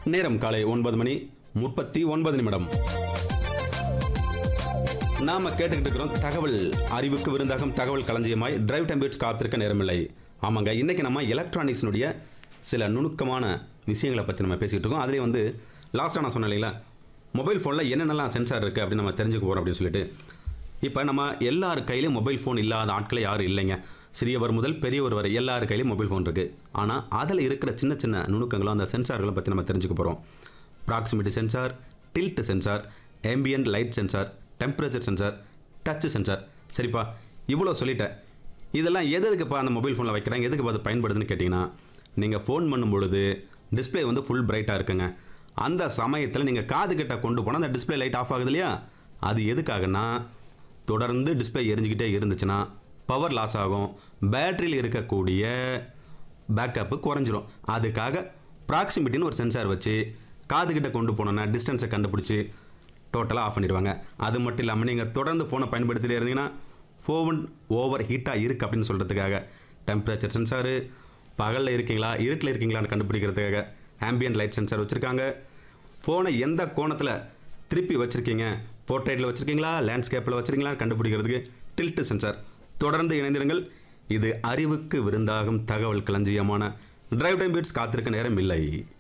நேரம் காலை ஒன்பது மணி முப்பத்தி ஒன்பது நிமிடம் நாம கேட்டுக்கிட்டு இருக்கிறோம் தகவல் அறிவுக்கு விருந்தாகும் தகவல் களஞ்சியமாய் டிரைவ் டைம் பீட்ஸ் காத்திருக்க நேரமில்லை ஆமாங்க இன்னைக்கு நம்ம எலக்ட்ரானிக்ஸ்னுடைய சில நுணுக்கமான விஷயங்களை பற்றி நம்ம பேசிக்கிட்டு இருக்கோம் அதுலேயும் வந்து லாஸ்ட்டாக நான் சொன்னேன் இல்லைங்களா மொபைல் ஃபோனில் என்னென்னலாம் சென்சார் இருக்குது அப்படின்னு நம்ம தெரிஞ்சுக்க போகிறோம் அப்படின்னு சொல்லிட்டு இப்போ நம்ம எல்லார் கையிலையும் மொபைல் ஃபோன் இல்லாத ஆட்களே யாரும் இல்லைங்க சிறியவர் முதல் பெரியவர் வரை எல்லார் கையிலையும் மொபைல் ஃபோன் இருக்குது ஆனால் அதில் இருக்கிற சின்ன சின்ன நுணுக்கங்களும் அந்த சென்சார்களை பற்றி நம்ம தெரிஞ்சுக்க போகிறோம் proximity sensor tilt sensor ambient light sensor temperature sensor touch sensor சரிப்பா இவ்வளோ சொல்லிட்டேன் இதெல்லாம் எது எதுக்குப்பா அந்த மொபைல் ஃபோனில் வைக்கிறாங்க எதுக்கு அது பயன்படுதுன்னு கேட்டிங்கன்னா நீங்கள் ஃபோன் பண்ணும் பொழுது டிஸ்ப்ளே வந்து ஃபுல் பிரைட்டாக இருக்குங்க அந்த சமயத்தில் நீங்கள் காது கிட்ட கொண்டு போனால் அந்த டிஸ்ப்ளே லைட் ஆஃப் ஆகுது இல்லையா அது எதுக்காகன்னா தொடர்ந்து டிஸ்ப்ளே எரிஞ்சுக்கிட்டே இருந்துச்சுன்னா பவர் லாஸ் ஆகும் பேட்டரியில் இருக்கக்கூடிய பேக்கப்பு குறைஞ்சிரும் அதுக்காக ப்ராக்சிமிட்டின்னு ஒரு சென்சார் வச்சு காதுகிட்ட கொண்டு போனோன்னா டிஸ்டன்ஸை கண்டுபிடிச்சி டோட்டலாக ஆஃப் பண்ணிடுவாங்க அது மட்டும் இல்லாமல் நீங்கள் தொடர்ந்து ஃபோனை பயன்படுத்திட்டே இருந்தீங்கன்னா ஃபோன் ஓவர் ஹீட்டாக இருக்குது அப்படின்னு சொல்கிறதுக்காக டெம்பரேச்சர் சென்சாரு பகலில் இருக்கீங்களா இருட்டில் இருக்கீங்களான்னு கண்டுபிடிக்கிறதுக்காக ambient லைட் சென்சார் வச்சுருக்காங்க ஃபோனை எந்த கோணத்தில் திருப்பி வச்சுருக்கீங்க போர்ட்ரேட்டில் வச்சுருக்கீங்களா லேண்ட்ஸ்கேப்பில் வச்சுருக்கீங்களா கண்டுபிடிக்கிறதுக்கு டில்ட் சென்சார் தொடர்ந்து இணைந்திருங்கள் இது அறிவுக்கு விருந்தாகும் தகவல் களஞ்சியமான டிரைவ் டைம் பீட்ஸ் காத்திருக்க நேரம் இல்லை